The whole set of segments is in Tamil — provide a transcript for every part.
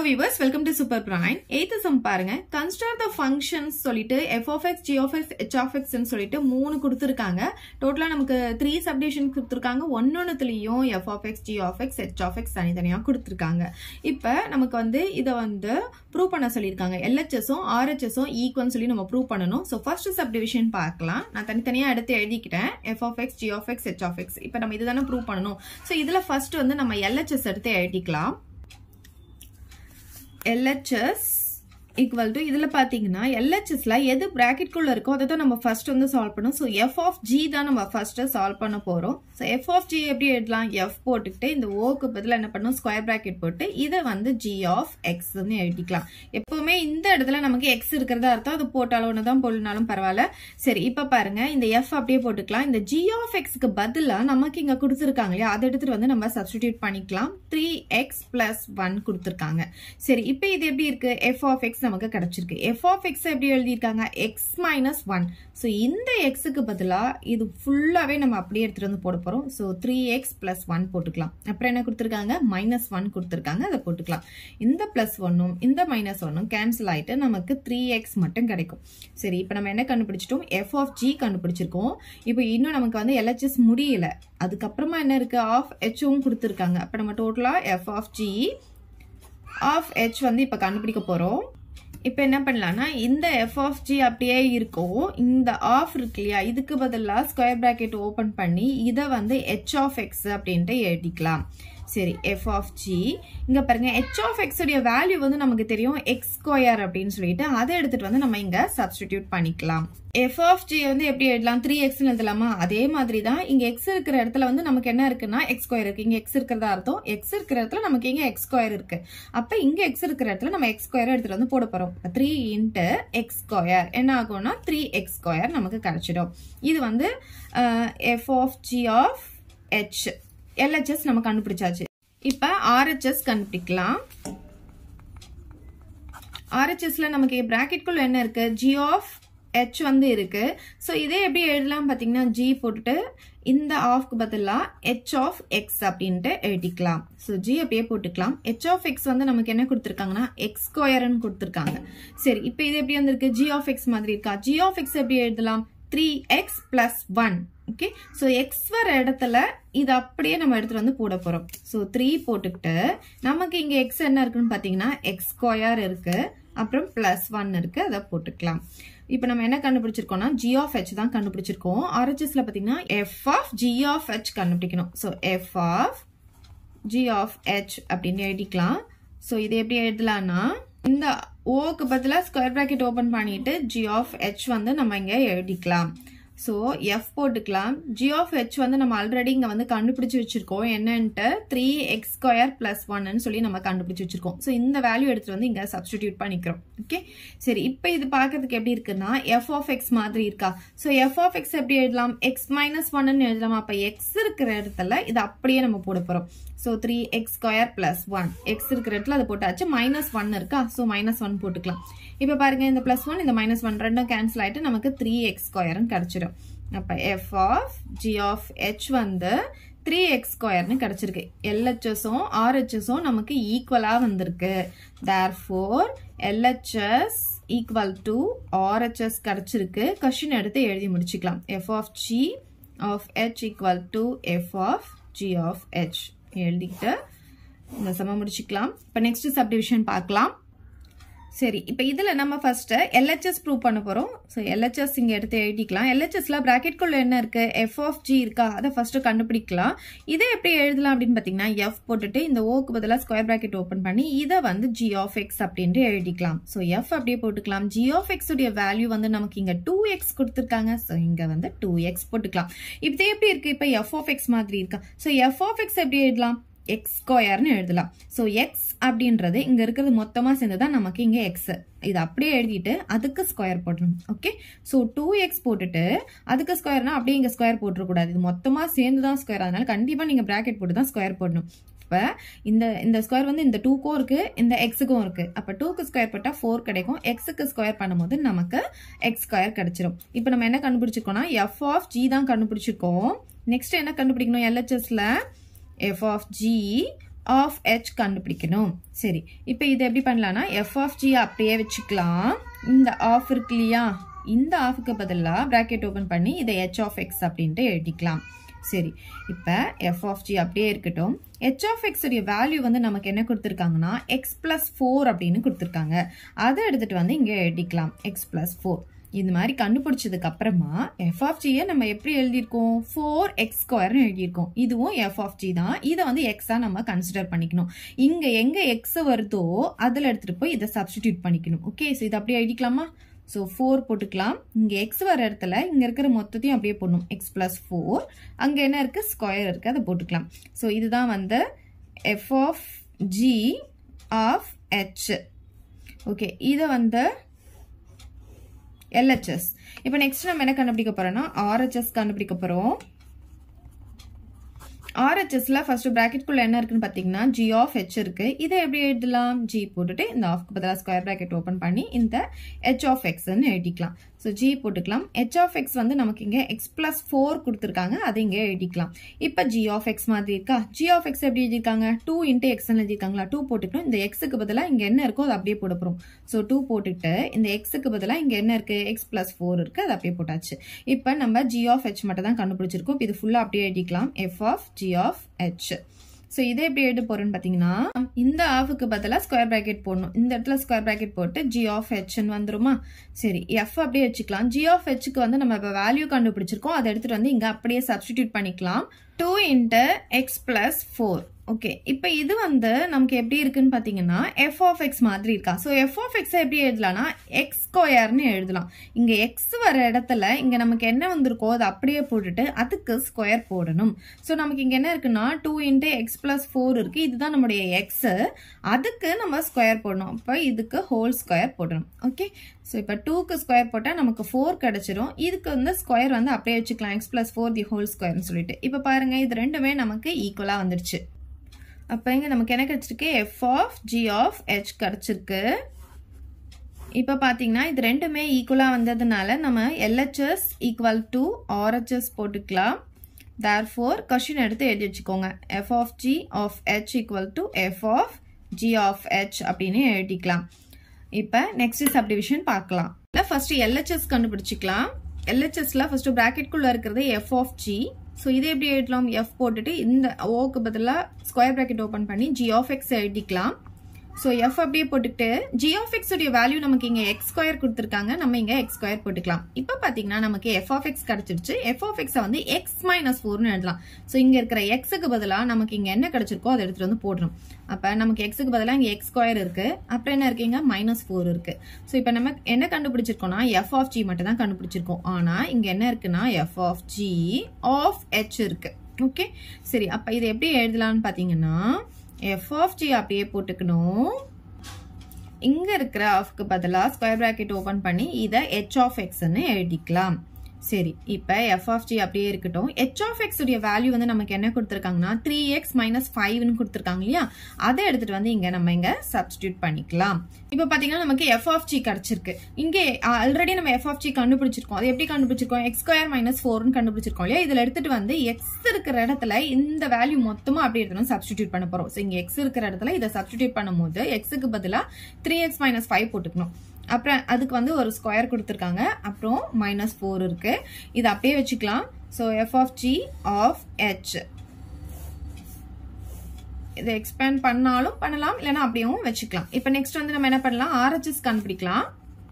viewers welcome to super brain eighth sum பாருங்க கன்ஸ்ட்ரக்ட் த ஃபங்க்ஷன்ஸ் சொல்லிட்டு f of x g of x h of எக்ஸ்னு சொல்லிட்டு மூணு கொடுத்துருக்காங்க டோட்டலா நமக்கு த்ரீ சப்டிஷன் கொடுத்துருக்காங்க ஒன்னொன்னுத்துலயும் f of x g of x h of x தனித்தனியா கொடுத்துருக்காங்க இப்போ நமக்கு வந்து இதை வந்து ப்ரூவ் பண்ண சொல்லியிருக்காங்க எல்ஹெச்எஸும் ஆர்ஹெச்எஸும் ஈக்குவல்னு சொல்லி நம்ம ப்ரூவ் பண்ணணும் ஸோ ஃபர்ஸ்ட் சப்டிவிஷன் பார்க்கலாம் நான் தனித்தனியா எடுத்து எழுதிக்கிட்டேன் f of x g of x h of x இப்போ நம்ம இதுதானே ப்ரூவ் பண்ணணும் ஸோ இதுல ஃபர்ஸ்ட் வந்து நம்ம எல்ஹெச்எஸ் எடுத்து எழுதிக்கலாம் எல்ஹெச்எஸ் ஈக்குவல் டு இதில் பார்த்தீங்கன்னா எல்ஹெச்எஸ்ல எது ப்ராக்கெட்குள்ள இருக்கோ அதை தான் நம்ம ஃபர்ஸ்ட் வந்து சால்வ் பண்ணோம் ஸோ எஃப் ஆஃப் ஜி தான் நம்ம ஃபர்ஸ்ட் சால்வ் பண்ண போகிறோம் ஸோ எஃப் ஆஃப் ஜி எப்படி எழுதலாம் எஃப் போட்டுக்கிட்டு இந்த ஓக்கு பதிலாக என்ன பண்ணோம் ஸ்கொயர் ப்ராக்கெட் போட்டு இதை வந்து ஜி ஆஃப் எக்ஸ்ன்னு எழுதிக்கலாம் எப்பவுமே இந்த இடத்துல நமக்கு எக்ஸ் இருக்கிறதா அர்த்தம் அது போட்டாலும் ஒன்று தான் போடனாலும் பரவாயில்ல சரி இப்போ பாருங்க இந்த எஃப் அப்படியே போட்டுக்கலாம் இந்த ஜி ஆஃப் எக்ஸ்க்கு பதிலாக நமக்கு இங்கே கொடுத்துருக்காங்க இல்லையா அதை எடுத்துட்டு வந்து நம்ம சப்ஸ்டிடியூட் பண்ணிக்கலாம் த்ரீ எக்ஸ் பிளஸ் ஒன் கொடுத்துருக்காங்க சரி இப்போ இது எப்படி இருக்கு எஃப் ஆஃப் எக்ஸ் நமக்கு கிடைச்சிருக்கு எஃப் ஆஃப் எக்ஸ் எப்படி எழுதியிருக்காங்க எக்ஸ் மைனஸ் ஒன் ஸோ இந்த எக்ஸுக்கு பதிலாக இது ஃபுல்லாகவே நம்ம அப்படியே எடுத்துட்டு வந்து போட போகிறோம் so three x plus one போட்டுக்கலாம் அப்புறம் என்ன கொடுத்துருக்காங்க மைனஸ் ஒன் கொடுத்துருக்காங்க அதை போட்டுக்கலாம் இந்த பிளஸ் ஒன்னும் இந்த மைனஸ் ஒன்னும் கேன்சல் ஆகிட்டு நமக்கு த்ரீ எக்ஸ் மட்டும் கிடைக்கும் சரி இப்போ நம்ம என்ன கண்டுபிடிச்சிட்டோம் எஃப் ஆஃப் ஜி கண்டுபிடிச்சிருக்கோம் இப்போ இன்னும் நமக்கு வந்து எல்ஹெச்எஸ் முடியல அதுக்கப்புறமா என்ன இருக்கு ஆஃப் ஹெச்வும் கொடுத்துருக்காங்க அப்போ நம்ம டோட்டலாக f of g of h வந்து இப்போ கண்டுபிடிக்க போகிறோம் இப்போ என்ன பண்ணலாம்னா இந்த எஃப் ஆஃப் ஜி அப்படியே இருக்கும் இந்த ஆஃப் இருக்கு இல்லையா இதுக்கு பதிலாக ஸ்கொயர் ப்ராக்கெட் ஓப்பன் பண்ணி இதை வந்து ஹெச் ஆஃப் எக்ஸ் அப்படின்ட்டு எழுதிக்கலாம் சரி எஃப் ஆஃப் ஜி இங்க பாருங்க ஹெச் ஆஃப் எக்ஸ் உடைய வேல்யூ வந்து நமக்கு தெரியும் எக்ஸ் ஸ்கொயர் அப்படின்னு சொல்லிட்டு அதை எடுத்துட்டு வந்து நம்ம இங்க சப்ஸ்டிடியூட் பண்ணிக்கலாம் எஃப் ஆஃப் ஜி வந்து எப்படி எழுதலாம் த்ரீ எக்ஸ் எழுதலாமா அதே மாதிரி தான் இங்க எக்ஸ் இருக்கிற இடத்துல வந்து நமக்கு என்ன இருக்குன்னா எக்ஸ் ஸ்கொயர் இருக்கு இங்க எக்ஸ் இருக்கிறதா அர்த்தம் எக்ஸ் இருக்கிற இடத்துல நமக்கு இங்க எக்ஸ் ஸ்கொயர் இருக்கு அப்ப இங்க எக்ஸ் இருக்கிற இடத்துல நம்ம எக்ஸ் ஸ்கொயர் எடுத்துட்டு வந்து போட போறோம் த்ரீ இன்ட்டு எக்ஸ் ஸ்கொயர் என்ன ஆகும்னா த்ரீ எக்ஸ் ஸ்கொயர் நமக்கு கிடைச்சிடும் இது வந்து f of g of h LHS நம்ம கண்டுபிடிச்சாச்சு இப்ப ஆர்ஹெச்எஸ் கண்டுபிடிக்கலாம் ஆர்ஹெச்எஸ்ல நமக்கு பிராக்கெட்குள்ள என்ன இருக்கு ஜி ஆஃப் ஹெச் வந்து இருக்கு ஸோ இதே எப்படி எழுதலாம் பார்த்தீங்கன்னா ஜி போட்டுட்டு இந்த ஆஃப்க்கு பதிலாக ஹெச் ஆஃப் எக்ஸ் அப்படின்ட்டு எழுதிக்கலாம் ஸோ ஜி அப்படியே போட்டுக்கலாம் ஹெச் ஆஃப் எக்ஸ் வந்து நமக்கு என்ன கொடுத்துருக்காங்கன்னா எக்ஸ் ஸ்கொயர்னு கொடுத்துருக்காங்க சரி இப்போ இது எப்படி வந்திருக்கு ஜி ஆஃப் எக்ஸ் மாதிரி இருக்கா ஜி ஆஃப் எக்ஸ் எப்படி எழுதலாம் three x plus one okay so x வர இடத்துல இது அப்படியே நம்ம எடுத்துட்டு வந்து போட போறோம் ஸோ த்ரீ போட்டுக்கிட்டு நமக்கு இங்க எக்ஸ் என்ன இருக்குன்னு பார்த்தீங்கன்னா எக்ஸ் ஸ்கொயர் இருக்கு அப்புறம் பிளஸ் ஒன் இருக்கு அதை போட்டுக்கலாம் இப்போ நம்ம என்ன கண்டுபிடிச்சிருக்கோம்னா ஜி ஆஃப் ஹெச் தான் கண்டுபிடிச்சிருக்கோம் ஆர்ஹெச்எஸ்ல பார்த்தீங்கன்னா f of g of h கண்டுபிடிக்கணும் so f of g of h அப்படின்னு எழுதிக்கலாம் ஸோ இது எப்படி எழுதலாம்னா இந்த ஓக்கு பதிலாக ஸ்கொயர் ப்ராக்கெட் ஓப்பன் பண்ணிட்டு ஜி ஆஃப் ஹெச் வந்து நம்ம இங்கே எழுதிக்கலாம் ஸோ எஃப் போட்டுக்கலாம் ஜி ஆஃப் ஹெச் வந்து நம்ம ஆல்ரெடி இங்கே வந்து கண்டுபிடிச்சு வச்சிருக்கோம் என்னன்ட்டு த்ரீ எக்ஸ் ஸ்கொயர் பிளஸ் ஒன்னு சொல்லி நம்ம கண்டுபிடிச்சு வச்சிருக்கோம் ஸோ இந்த வேல்யூ எடுத்துட்டு வந்து இங்கே சப்ஸ்டிடியூட் பண்ணிக்கிறோம் ஓகே சரி இப்போ இது பார்க்கறதுக்கு எப்படி இருக்குன்னா எஃப் ஆஃப் எக்ஸ் மாதிரி இருக்கா ஸோ எஃப் ஆஃப் எக்ஸ் எப்படி எழுதலாம் எக்ஸ் மைனஸ் ஒன்னு எழுதலாம் அப்போ எக்ஸ் இருக்கிற இடத்துல இது அப்படியே நம்ம போட போகிறோம் so three x square plus one x இருக்கிற இடத்துல அது போட்டாச்சு மைனஸ் ஒன் இருக்கா ஸோ மைனஸ் ஒன் போட்டுக்கலாம் இப்போ பாருங்க இந்த பிளஸ் ஒன் இந்த மைனஸ் ஒன் ரெண்டும் கேன்சல் ஆகிட்டு நமக்கு த்ரீ எக்ஸ் ஸ்கொயர்னு கிடச்சிடும் அப்போ f of g of h வந்து த்ரீ எக்ஸ் ஸ்கொயர்னு கிடச்சிருக்கு எல்ஹெச்எஸும் ஆர்ஹெச்எஸும் நமக்கு ஈக்குவலாக வந்திருக்கு therefore LHS equal to RHS கிடச்சிருக்கு கொஷின் எடுத்து எழுதி முடிச்சுக்கலாம் f of g of h equal to f of g of h எழுதிக்கிட்டு இந்த சம முடிச்சுக்கலாம் இப்போ நெக்ஸ்ட் சப்டிவிஷன் பார்க்கலாம் சரி இப்போ இதில் நம்ம ஃபர்ஸ்ட் எல்ஹெச்எஸ் ப்ரூவ் பண்ண போகிறோம் ஸோ எல்ஹெச்எஸ் இங்கே எடுத்து எழுதிக்கலாம் எல்ஹெச்எஸ்ல ப்ராக்கெட்குள்ள என்ன இருக்கு எஃப் ஆஃப் ஜி இருக்கா அதை ஃபர்ஸ்ட் கண்டுபிடிக்கலாம் இதை எப்படி எழுதலாம் அப்படின்னு பார்த்தீங்கன்னா எஃப் போட்டுட்டு இந்த ஓக்கு பதிலாக ஸ்கொயர் ப்ராக்கெட் ஓப்பன் பண்ணி இதை வந்து ஜி ஆஃப் எக்ஸ் அப்படின்ட்டு எழுதிக்கலாம் ஸோ எஃப் அப்படியே போட்டுக்கலாம் ஜி ஆஃப் எக்ஸ் உடைய வேல்யூ வந்து நமக்கு இங்கே டூ எக்ஸ் கொடுத்துருக்காங்க ஸோ இங்கே வந்து டூ எக்ஸ் போட்டுக்கலாம் இப்போ எப்படி இருக்கு இப்போ எஃப் ஆஃப் எக்ஸ் மாதிரி இருக்கா ஸோ எஃப் ஆஃப் எக்ஸ் எப்படி எழுதலாம் எக்ஸ் ஸ்கொயர்னு எழுதலாம் ஸோ எக்ஸ் அப்படின்றது இங்க இருக்கிறது மொத்தமா சேர்ந்து தான் நமக்கு இங்க எக்ஸ் இது அப்படியே எழுதிட்டு அதுக்கு ஸ்கொயர் போடணும் ஓகே ஸோ டூ எக்ஸ் போட்டுட்டு அதுக்கு ஸ்கொயர்னா அப்படியே இங்க ஸ்கொயர் போட்டுறக்கூடாது இது மொத்தமா சேர்ந்து தான் ஸ்கொயர் அதனால கண்டிப்பா நீங்க பிராக்கெட் போட்டு தான் ஸ்கொயர் போடணும் இப்போ இந்த இந்த ஸ்கொயர் வந்து இந்த டூக்கும் இருக்கு இந்த எக்ஸுக்கும் இருக்கு அப்போ டூக்கு ஸ்கொயர் போட்டால் ஃபோர் கிடைக்கும் எக்ஸுக்கு ஸ்கொயர் பண்ணும்போது நமக்கு எக்ஸ் ஸ்கொயர் கிடைச்சிரும் இப்போ நம்ம என்ன கண்டுபிடிச்சிருக்கோம்னா எஃப் ஆஃப் ஜி தான் கண்டுபிடிச்சிருக்கோம் நெக்ஸ்ட் என்ன கண்டுபிடிக்கணும் எல்ஹெச்எஸ்ல f of g of h கண்டுபிடிக்கணும் சரி இப்போ இது எப்படி பண்ணலாம்னா எஃப் ஆஃப் ஜி அப்படியே வச்சுக்கலாம் இந்த ஆஃப் இருக்கு இல்லையா இந்த ஆஃபுக்கு பதிலாக ப்ராக்கெட் ஓப்பன் பண்ணி இதை ஹெச் ஆஃப் எக்ஸ் அப்படின்ட்டு எழுதிக்கலாம் சரி இப்போ எஃப் ஆஃப் ஜி அப்படியே இருக்கட்டும் ஹெச் ஆஃப் எக்ஸ் உடைய வேல்யூ வந்து நமக்கு என்ன கொடுத்துருக்காங்கன்னா எக்ஸ் பிளஸ் ஃபோர் அப்படின்னு கொடுத்துருக்காங்க அதை எடுத்துட்டு வந்து இங்கே எழுதிக்கலாம் எக்ஸ் பிளஸ் ஃபோர் இது மாதிரி கண்டுபிடிச்சதுக்கு அப்புறமா எஃப் ஆஃப் ஜியை நம்ம எப்படி எழுதியிருக்கோம் ஃபோர் எக்ஸ் ஸ்கொயர்னு எழுதியிருக்கோம் இதுவும் எஃப் ஆஃப் ஜி தான் இதை வந்து எக்ஸா நம்ம கன்சிடர் பண்ணிக்கணும் இங்க எங்க எக்ஸ் வருதோ அதில் எடுத்துட்டு போய் இதை சப்ஸ்டிடியூட் பண்ணிக்கணும் ஓகே ஸோ இதை அப்படியே எழுதிக்கலாமா ஸோ ஃபோர் போட்டுக்கலாம் இங்கே எக்ஸ் வர இடத்துல இங்கே இருக்கிற மொத்தத்தையும் அப்படியே போடணும் எக்ஸ் ப்ளஸ் ஃபோர் அங்கே என்ன இருக்குது ஸ்கொயர் இருக்குது அதை போட்டுக்கலாம் ஸோ இதுதான் வந்து f of g of h okay இதை வந்து எல்ஹெச்எஸ் இப்போ நெக்ஸ்ட் நம்ம என்ன கண்டுபிடிக்க போறோம்னா ஆர்ஹெச்எஸ் கண்டுபிடிக்க போறோம் ஆர்ஹெச்எஸ்ல ஃபர்ஸ்ட் பிராக்கெட்குள்ள என்ன இருக்குன்னு பார்த்தீங்கன்னா ஜி ஆஃப் ஹெச் இருக்கு இதை எப்படி எழுதலாம் ஜி போட்டுட்டு இந்த ஆஃப்க்கு பதிலாக ஸ்கொயர் பிராக்கெட் ஓப்பன் பண்ணி இந்த ஹெச் ஆஃப் எக்ஸ்ன்னு எழுதிக்கலாம் ஸோ ஜி போட்டுக்கலாம் ஹெச் ஆஃப் எக்ஸ் வந்து நமக்கு இங்கே எக்ஸ் பிளஸ் ஃபோர் கொடுத்துருக்காங்க அதை இங்கே எழுதிக்கலாம் இப்போ ஜி ஆஃப் எக்ஸ் மாதிரி இருக்கா ஜி ஆஃப் எக்ஸ் எப்படி எழுதியிருக்காங்க டூ இன்ட்டு எக்ஸ்ன்னு எழுதியிருக்காங்களா டூ போட்டுக்கணும் இந்த எக்ஸுக்கு பதிலாக இங்கே என்ன இருக்கோ அதை அப்படியே போட போகிறோம் ஸோ டூ போட்டுட்டு இந்த எக்ஸுக்கு பதிலாக இங்கே என்ன இருக்கு எக்ஸ் பிளஸ் ஃபோர் இருக்கு அதை அப்படியே போட்டாச்சு இப்போ நம்ம ஜி ஆஃப் ஹெச் மட்டும் தான் கண்டுபிடிச்சிருக்கோம் இப்போ இது ஃபுல்லாக அப்படியே எழுதிக்கலாம் f of g of h so இதை எப்படி எழுத போறோம்னு பார்த்தீங்கன்னா இந்த ஆஃபுக்கு பதிலாக ஸ்கொயர் பிராக்கெட் போடணும் இந்த இடத்துல ஸ்கொயர் பிராக்கெட் போட்டு ஜி ஆஃப் ஹெச்னு வந்துருமா சரி எஃப் அப்படியே வச்சுக்கலாம் ஜி ஆஃப் ஹெச்சுக்கு வந்து நம்ம இப்போ வேல்யூ கண்டுபிடிச்சிருக்கோம் அதை எடுத்துட்டு வந்து இங்கே அப்படியே சப்ஸ்டிடியூட் பண்ணிக்கலாம் two into x plus four okay இப்போ இது வந்து நமக்கு எப்படி இருக்குன்னு பார்த்தீங்கன்னா எஃப் ஆஃப் எக்ஸ் மாதிரி இருக்கா ஸோ எஃப் ஆஃப் எக்ஸை எப்படி எழுதலாம்னா எக்ஸ் ஸ்கொயர்னு எழுதலாம் இங்கே எக்ஸ் வர இடத்துல இங்கே நமக்கு என்ன வந்திருக்கோ அதை அப்படியே போட்டுட்டு அதுக்கு ஸ்கொயர் போடணும் ஸோ நமக்கு இங்கே என்ன இருக்குன்னா two into x plus four இருக்கு இதுதான் நம்முடைய எக்ஸ் அதுக்கு நம்ம ஸ்கொயர் போடணும் அப்போ இதுக்கு ஹோல் ஸ்கொயர் போடணும் ஓகே ஸோ இப்போ டூக்கு ஸ்கொயர் போட்டால் நமக்கு ஃபோர் கிடச்சிரும் இதுக்கு வந்து ஸ்கொயர் வந்து அப்படியே வச்சுக்கலாம் x plus four the whole ஸ்கொயர்னு சொல்லிட்டு இப்போ பாருங்க இது ரெண்டுமே நமக்கு ஈக்குவலாக வந்துருச்சு அப்போ இங்கே நமக்கு என்ன கிடச்சிருக்கு f of g of h கிடச்சிருக்கு இப்போ பார்த்தீங்கன்னா இது ரெண்டுமே ஈக்குவலாக வந்ததுனால நம்ம எல்ஹெச்எஸ் ஈக்குவல் டு ஆர்ஹெச்எஸ் போட்டுக்கலாம் தேர் ஃபோர் கொஷின் எடுத்து எழுதி வச்சுக்கோங்க f of g of h equal to f of g of h அப்படின்னு எழுதிக்கலாம் இப்போ நெக்ஸ்ட் சப்டிவிஷன் பார்க்கலாம் இல்லை ஃபர்ஸ்ட் எல்ஹெச்எஸ் கண்டுபிடிச்சிக்கலாம் எல்ஹெச்எஸ்ல ஃபர்ஸ்ட் ப்ராக்கெட்குள்ள இருக்கிறது எஃப் ஆஃப் ஜி ஸோ இதை எப்படி எழுதலாம் எஃப் போட்டுட்டு இந்த ஓக்கு பதிலாக ஸ்கொயர் ப்ராக்கெட் ஓப்பன் பண்ணி ஜி ஆஃப் எக்ஸ் எழுதிக்கலாம் ஸோ எஃப் அப்படியே போட்டுக்கிட்டு ஜி ஆஃப் எக்ஸ் உடைய வேல்யூ நமக்கு இங்கே எக்ஸ் ஸ்கொயர் கொடுத்துருக்காங்க நம்ம இங்கே எக்ஸ் ஸ்கொயர் போட்டுக்கலாம் இப்போ பார்த்தீங்கன்னா நமக்கு எஃப் ஆஃப் எக்ஸ் கிடைச்சிருச்சு எஃப் ஆஃப் எக்ஸை வந்து எக்ஸ் மைனஸ் ஃபோர்னு எழுதலாம் ஸோ இங்கே இருக்கிற எக்ஸுக்கு பதிலாக நமக்கு இங்கே என்ன கிடைச்சிருக்கோ அதை எடுத்துகிட்டு வந்து போடுறோம் அப்போ நமக்கு எக்ஸுக்கு பதிலாக இங்கே எக்ஸ் ஸ்கொயர் இருக்கு அப்புறம் என்ன இருக்கீங்க மைனஸ் ஃபோர் இருக்கு ஸோ இப்போ நம்ம என்ன கண்டுபிடிச்சிருக்கோம்னா எஃப் ஆஃப் ஜி மட்டும் தான் கண்டுபிடிச்சிருக்கோம் ஆனால் இங்கே என்ன இருக்குன்னா f of g of h இருக்கு ஓகே சரி அப்போ இதை எப்படி எழுதலாம்னு பார்த்தீங்கன்னா எஃப் ஆஃப் ஜி அப்படியே போட்டுக்கணும் இங்க இருக்கிற ஆஃப்க்கு பதிலாக ஸ்கொயர் பிராக்கெட் ஓபன் பண்ணி இதை ஹெச் ஆஃப் எக்ஸ்ன்னு எழுதிக்கலாம் சரி இப்போ எஃப் ஆஃப் ஜி அப்படியே இருக்கட்டும் ஹெச் ஆஃப் எக்ஸ் உடைய வேல்யூ வந்து நமக்கு என்ன கொடுத்துருக்காங்கன்னா த்ரீ எக்ஸ் மைனஸ் ஃபைவ்னு கொடுத்துருக்காங்க இல்லையா அதை எடுத்துட்டு வந்து இங்க நம்ம இங்க சப்ஸ்டியூட் பண்ணிக்கலாம் இப்போ பாத்தீங்கன்னா நமக்கு எஃப் ஆஃப் ஜி கிடைச்சிருக்கு இங்கே ஆல்ரெடி நம்ம எஃப் ஆஃப் ஜி கண்டுபிடிச்சிருக்கோம் அது எப்படி கண்டுபிடிச்சிருக்கோம் எக்ஸ் ஸ்கொயர் மைனஸ் ஃபோர்னு கண்டுபிடிச்சிருக்கோம் இல்லையா இதுல எடுத்துட்டு வந்து எக்ஸ் இருக்கிற இடத்துல இந்த வேல்யூ மொத்தமா அப்படியே எடுத்து சப்ஸ்டியூட் பண்ண போறோம் ஸோ இங்க எக்ஸ் இருக்கிற இடத்துல இதை சப்ஸ்டியூட் பண்ணும்போது எக்ஸுக்கு பதிலாக த்ரீ எக்ஸ் மைனஸ் ஃபைவ் போட்டுக்கணும் அப்புறம் அதுக்கு வந்து ஒரு ஸ்கொயர் கொடுத்துருக்காங்க அப்புறம் மைனஸ் ஃபோர் இருக்கு இது அப்படியே வச்சுக்கலாம் so f of g of h இதை எக்ஸ்பேண்ட் பண்ணாலும் பண்ணலாம் இல்லைன்னா அப்படியும் வச்சுக்கலாம் இப்போ நெக்ஸ்ட் வந்து நம்ம என்ன பண்ணலாம் ஆர்ஹெச்எஸ் கண்டுபிடிக்கலாம்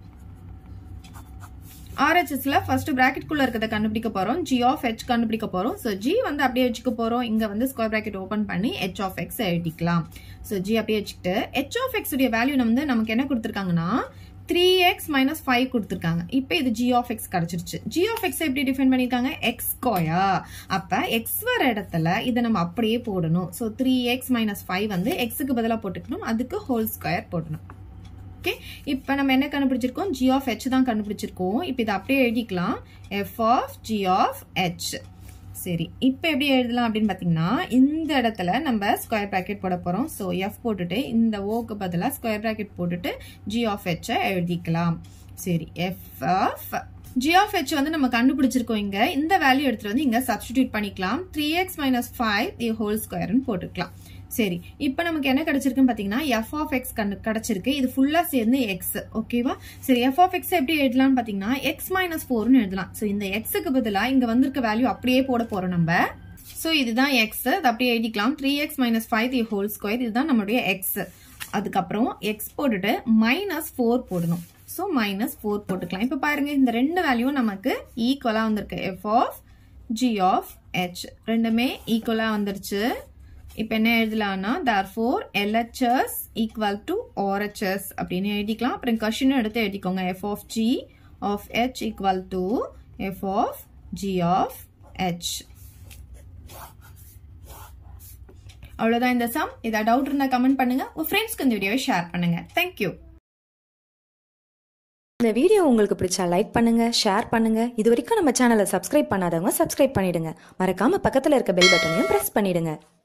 ஆர்ஹெச்எஸ்ல ஃபர்ஸ்ட் பிராக்கெட்குள்ள இருக்கிறத கண்டுபிடிக்க போறோம் ஜி ஆஃப் ஹெச் கண்டுபிடிக்க போறோம் ஸோ ஜி வந்து அப்படியே வச்சுக்க போறோம் இங்க வந்து ஸ்கொயர் பிராக்கெட் ஓபன் பண்ணி ஹெச் ஆஃப் எக்ஸ் எழுதிக்கலாம் ஸோ ஜி அப்படியே வச்சுக்கிட்டு ஹெச் ஆஃப் எக்ஸ் உடைய வேல்யூ வந்து நமக்கு என்ன கொடுத்துருக்காங்கன்னா த்ரீ எக்ஸ் மைனஸ் ஃபைவ் கொடுத்துருக்காங்க இப்போ இது ஜி ஆஃப் எக்ஸ் கிடைச்சிருச்சு ஜி ஆஃப் எக்ஸ் எப்படி டிஃபைன் பண்ணியிருக்காங்க எக்ஸ் ஸ்கொயா அப்போ எக்ஸ் வர இடத்துல இதை நம்ம அப்படியே போடணும் so three x minus five வந்து எக்ஸுக்கு பதிலாக போட்டுக்கணும் அதுக்கு ஹோல் ஸ்கொயர் போடணும் ஓகே இப்போ நம்ம என்ன கண்டுபிடிச்சிருக்கோம் ஜி ஆஃப் ஹெச் தான் கண்டுபிடிச்சிருக்கோம் இப்போ இதை அப்படியே எழுதிக்கலாம் f of g of h சரி இப்போ எப்படி எழுதலாம் அப்படின்னு பார்த்தீங்கன்னா இந்த இடத்துல நம்ம ஸ்கொயர் ப்ராக்கெட் போட போகிறோம் ஸோ எஃப் போட்டுட்டு இந்த ஓக்கு பதிலாக ஸ்கொயர் ப்ராக்கெட் போட்டுட்டு ஜி ஆஃப் ஹெச்சை எழுதிக்கலாம் சரி f of g of h வந்து நம்ம கண்டுபிடிச்சிருக்கோம் இங்க இந்த வேல்யூ எடுத்துட்டு வந்து இங்க சப்ஸ்டிடியூட் பண்ணிக்கலாம் three x minus five the whole ஸ்கொயர்னு போட்டுக்கலாம் சரி இப்போ நமக்கு என்ன கிடைச்சிருக்குன்னு பார்த்தீங்கன்னா எஃப் ஆஃப் எக்ஸ் கண்டு கிடைச்சிருக்கு இது ஃபுல்லாக சேர்ந்து எக்ஸ் ஓகேவா சரி எஃப் ஆஃப் எக்ஸ் எப்படி எழுதலாம்னு பார்த்தீங்கன்னா எக்ஸ் மைனஸ் ஃபோர்னு எழுதலாம் ஸோ இந்த எக்ஸுக்கு பதிலாக இங்கே வந்திருக்க வேல்யூ அப்படியே போட போகிறோம் நம்ம ஸோ இதுதான் எக்ஸ் அது அப்படியே எழுதிக்கலாம் three x minus five the whole square இதுதான் நம்மளுடைய எக்ஸ் அதுக்கப்புறம் எக்ஸ் போட்டுட்டு மைனஸ் ஃபோர் போடணும் ஸோ மைனஸ் ஃபோர் போட்டுக்கலாம் இப்போ பாருங்க இந்த ரெண்டு வேல்யூவும் நமக்கு ஈக்குவலாக வந்திருக்கு f of g of h ரெண்டுமே ஈக்குவலாக வந்துருச்சு இப்போ என்ன எழுதலாம்னா therefore LHS equal to RHS அப்படின்னு எழுதிக்கலாம் அப்புறம் கொஷினும் எடுத்து எழுதிக்கோங்க f of g of h equal to f of g of h அவ்வளோதான் இந்த சம் ஏதாவது டவுட் இருந்தால் கமெண்ட் பண்ணுங்க உங்கள் ஃப்ரெண்ட்ஸ்க்கு இந்த வீடியோவை ஷேர் பண்ணுங்க தேங்க்யூ இந்த வீடியோ உங்களுக்கு பிடிச்சா லைக் பண்ணுங்க ஷேர் பண்ணுங்க இது வரைக்கும் நம்ம சேனலை சப்ஸ்கிரைப் பண்ணாதவங்க சப்ஸ்கிரைப் பண்ணிடுங்க மறக்காம பக்கத்துல இருக்க பெல் பட்டனையும் பிரஸ் பண்ணிடுங்க